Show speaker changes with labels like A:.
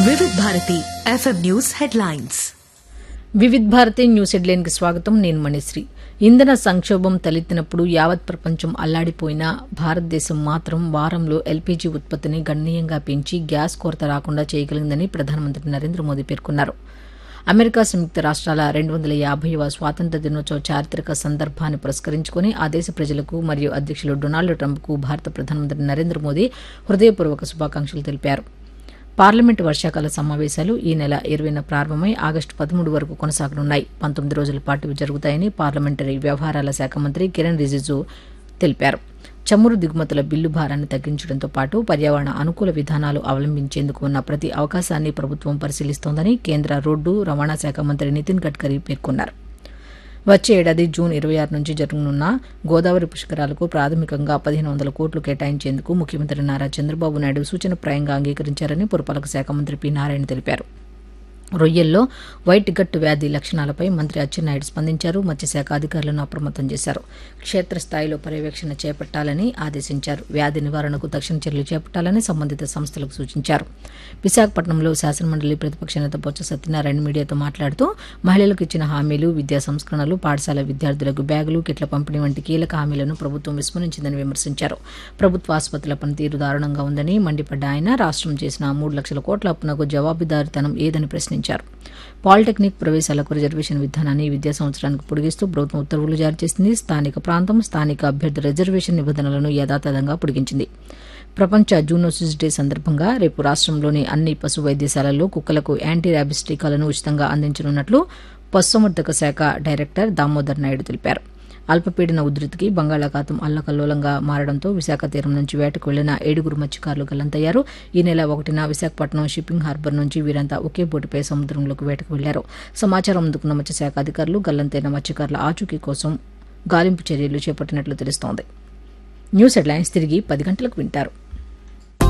A: వివిధ Bharati FM news headlines
B: Vividh Bharati news headline కి స్వాగతం నేను మణిశ్రీ ఇంధన సంక్షోభం తలెత్తినప్పుడు యావత్ ప్రపంచం అల్లాడిపోయినా భారతదేశం మాత్రం వారంలో ఎల్పీజీ ఉత్పత్తిని గణనీయంగా పెంచి గ్యాస్ కొరత రాకుండా చేయగలిగిందని ప్రధానమంత్రి నరేంద్ర మోదీ పేర్కొన్నారు అమెరికా సంయుక్త రాష్ట్రాల రెండు వందల యాభైవ స్వాతంత్ర దినోత్సవ చారిత్రక సందర్భాన్ని పురస్కరించుకుని ఆ దేశ ప్రజలకు మరియు అధ్యక్షులు డొనాల్డ్ ట్రంప్కు భారత ప్రధానమంత్రి నరేంద్ర మోదీ హృదయపూర్వక శుభాకాంక్షలు తెలిపారు పార్లమెంటు వర్షాకాల సమావేశాలు ఈ నెల ఇరవైన ప్రారంభమై ఆగస్టు పదమూడు వరకు కొనసాగనున్నాయి పంతొమ్మిది రోజుల పాటు ఇవి జరుగుతాయని పార్లమెంటరీ వ్యవహారాల శాఖ మంత్రి కిరణ్ రిజిజు తెలిపారు చమురు దిగుమతుల బిల్లు భారాన్ని తగ్గించడంతో పాటు పర్యావరణ అనుకూల విధానాలు అవలంబించేందుకు ఉన్న ప్రతి అవకాశాన్ని ప్రభుత్వం పరిశీలిస్తోందని కేంద్ర రోడ్డు రవాణా శాఖ మంత్రి నితిన్ గడ్కరీ పేర్కొన్నారు వచ్చే ఏడాది జూన్ ఇరవై ఆరు నుంచి జరగనున్న గోదావరి పుష్కరాలకు ప్రాథమికంగా పదిహేను వందల కోట్లు కేటాయించేందుకు ముఖ్యమంత్రి నారా చంద్రబాబు నాయుడు సూచనప్రాయంగా అంగీకరించారని పురపాలక శాఖ మంత్రి పి నారాయణ తెలిపారు రొయ్యల్లో వైట్ గట్టు వ్యాధి లక్షణాలపై మంత్రి అచ్చెన్నాయుడు స్పందించారు మత్స్యశాఖ అధికారులను అప్రమత్తం చేశారు క్షేత్రస్థాయిలో పర్యవేక్షణ చేపట్టాలని ఆదేశించారు వ్యాధి నివారణకు తక్షణ చర్యలు చేపట్టాలని సంబంధిత సంస్థలకు సూచించారు విశాఖపట్నంలో శాసనమండలి ప్రతిపక్ష నేత బొత్స సత్యనారాయణ మీడియాతో మాట్లాడుతూ మహిళలకు ఇచ్చిన హామీలు విద్యా సంస్కరణలు పాఠశాల విద్యార్థులకు బ్యాగులు కిట్ల పంపిణీ వంటి కీలక హామీలను ప్రభుత్వం విస్మరించిందని విమర్శించారు ప్రభుత్వ ఆసుపత్రుల పనితీరు దారుణంగా ఉందని మండిపడ్డ ఆయన రాష్ట్రం చేసిన మూడు లక్షల కోట్ల అప్పునకు జవాబుదారీతనం ఏదని ప్రశ్నించారు పాలిటెక్నిక్ ప్రవేశాలకు రిజర్వేషన్ విధానాన్ని ఈ విద్యా సంవత్సరానికి పొడిగిస్తూ ప్రభుత్వం ఉత్తర్వులు జారీ చేసింది స్థానిక ప్రాంతం స్థానిక అభ్యర్థి రిజర్వేషన్ నిబంధనలను యథాతథంగా పొడిగించింది ప్రపంచ జూనోసిస్ డే సందర్భంగా రేపు రాష్ట్రంలోని అన్ని పశు వైద్యశాలల్లో కుక్కలకు యాంటీ ర్యాబిస్ టీకాలను ఉచితంగా అందించనున్నట్లు పశుసంవర్ధక శాఖ డైరెక్టర్ దామోదర్ నాయుడు తెలిపారు అల్పపీడన ఉధృతికి బంగాళాఖాతం అల్లకల్లోలంగా మారడంతో విశాఖ తీరం నుంచి వేటకు వెళ్లిన ఏడుగురు మత్స్యకారులు గల్లంతయ్యారు ఈ నెల ఒకటిన విశాఖపట్నం షిప్పింగ్ హార్బర్ నుంచి వీరంతా ఒకే బోటుపై సముద్రంలోకి వేటకు వెళ్లారు సమాచారం అందుకున్న మత్స్యశాఖ అధికారులు గల్లంతైన మత్స్యకారుల ఆచూకీ కోసం గాలింపు చర్యలు చేపట్టినట్లు తెలుస్తోంది న్యూస్ హెడ్లైన్స్ తిరిగి పది గంటలకు వింటారు